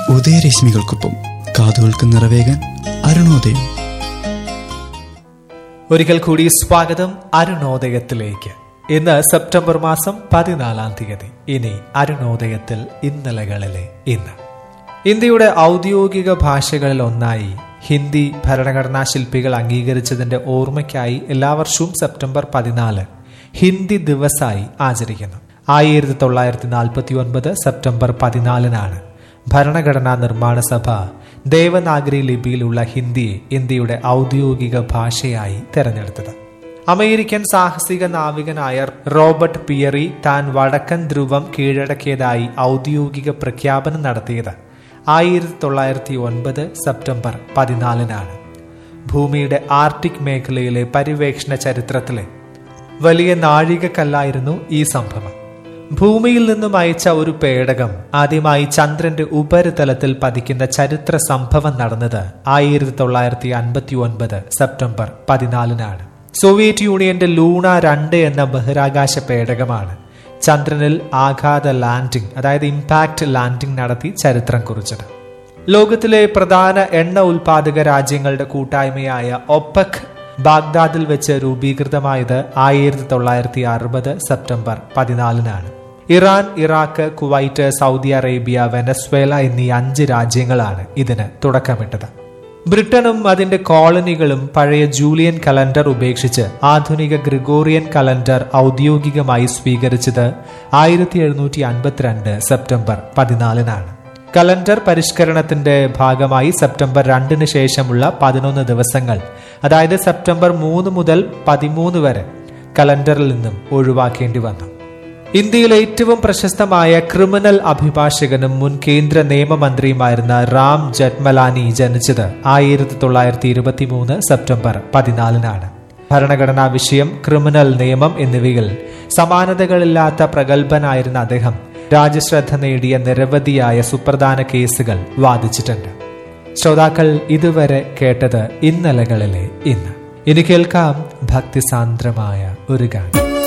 ഉദയരശ്മികൾക്കൊപ്പം കാതുകൾക്ക് നിറവേകാൻ അരുണോദയം ഒരിക്കൽ കൂടി സ്വാഗതം അരുണോദയത്തിലേക്ക് ഇന്ന് സെപ്റ്റംബർ മാസം പതിനാലാം തീയതി ഇനി അരുണോദയത്തിൽ ഇന്നലകളിലെ ഇന്ന് ഇന്ത്യയുടെ ഔദ്യോഗിക ഭാഷകളിൽ ഒന്നായി ഹിന്ദി ഭരണഘടനാ ശില്പികൾ അംഗീകരിച്ചതിന്റെ ഓർമ്മയ്ക്കായി എല്ലാ വർഷവും സെപ്റ്റംബർ പതിനാല് ഹിന്ദി ദിവസായി ആചരിക്കുന്നു ആയിരത്തി തൊള്ളായിരത്തി നാൽപ്പത്തി ഒൻപത് സെപ്റ്റംബർ പതിനാലിനാണ് ഭരണഘടനാ നിർമ്മാണ സഭ ദേവനാഗരി ലിപിയിലുള്ള ഹിന്ദിയെ ഇന്ത്യയുടെ ഔദ്യോഗിക ഭാഷയായി തെരഞ്ഞെടുത്തത് അമേരിക്കൻ സാഹസിക നാവികനായ റോബർട്ട് പിയറി താൻ വടക്കൻ ധ്രുവം കീഴടക്കിയതായി ഔദ്യോഗിക പ്രഖ്യാപനം നടത്തിയത് ആയിരത്തി തൊള്ളായിരത്തി ഒൻപത് സെപ്റ്റംബർ പതിനാലിനാണ് ഭൂമിയുടെ ആർട്ടിക് മേഖലയിലെ പര്യവേക്ഷണ ചരിത്രത്തിലെ വലിയ നാഴികക്കല്ലായിരുന്നു ഈ സംഭവം ഭൂമിയിൽ നിന്നും അയച്ച ഒരു പേടകം ആദ്യമായി ചന്ദ്രന്റെ ഉപരിതലത്തിൽ പതിക്കുന്ന ചരിത്ര സംഭവം നടന്നത് ആയിരത്തി തൊള്ളായിരത്തി അൻപത്തി ഒൻപത് സെപ്റ്റംബർ പതിനാലിനാണ് സോവിയറ്റ് യൂണിയന്റെ ലൂണ രണ്ട് എന്ന ബഹിരാകാശ പേടകമാണ് ചന്ദ്രനിൽ ആഘാത ലാൻഡിംഗ് അതായത് ഇമ്പാക്ട് ലാൻഡിംഗ് നടത്തി ചരിത്രം കുറിച്ചത് ലോകത്തിലെ പ്രധാന എണ്ണ ഉൽപാദക രാജ്യങ്ങളുടെ കൂട്ടായ്മയായ ഒപ്പക് ബാഗ്ദാദിൽ വെച്ച് രൂപീകൃതമായത് ആയിരത്തി തൊള്ളായിരത്തി അറുപത് സെപ്റ്റംബർ പതിനാലിനാണ് Iran Iraq Kuwait Saudi Arabia Venezuela എന്നീ അഞ്ച് രാജ്യങ്ങളാണ് ഇതിന് തുടക്കമിട്ടത് ബ്രിട്ടനും അതിന്റെ കോളനികളും പഴയ ജൂലിയൻ കലണ്ടർ ഉപേക്ഷിച്ച് ആധുനിക ഗ്രിഗോറിയൻ കലണ്ടർ ഔദ്യോഗികമായി സ്വീകരിച്ചത് ആയിരത്തി എഴുന്നൂറ്റി അൻപത്തിരണ്ട് സെപ്റ്റംബർ പതിനാലിനാണ് കലണ്ടർ പരിഷ്കരണത്തിന്റെ ഭാഗമായി സെപ്റ്റംബർ രണ്ടിന് ശേഷമുള്ള പതിനൊന്ന് ദിവസങ്ങൾ അതായത് സെപ്റ്റംബർ മൂന്ന് മുതൽ പതിമൂന്ന് വരെ കലണ്ടറിൽ നിന്നും ഒഴിവാക്കേണ്ടി വന്നു ഇന്ത്യയിലെ ഏറ്റവും പ്രശസ്തമായ ക്രിമിനൽ അഭിഭാഷകനും മുൻ കേന്ദ്ര നിയമമന്ത്രിയുമായിരുന്ന റാം ജെറ്റ്മലാനി ജനിച്ചത് ആയിരത്തി തൊള്ളായിരത്തി ഇരുപത്തി മൂന്ന് സെപ്റ്റംബർ പതിനാലിനാണ് ഭരണഘടനാ വിഷയം ക്രിമിനൽ നിയമം എന്നിവയിൽ സമാനതകളില്ലാത്ത പ്രഗത്ഭനായിരുന്ന അദ്ദേഹം രാജ്യശ്രദ്ധ നേടിയ നിരവധിയായ സുപ്രധാന കേസുകൾ വാദിച്ചിട്ടുണ്ട് ശ്രോതാക്കൾ ഇതുവരെ കേട്ടത് ഇന്നലകളിലെ ഇന്ന് ഇനി കേൾക്കാം ഭക്തിസാന്ദ്രമായ ഒരു ഗാനം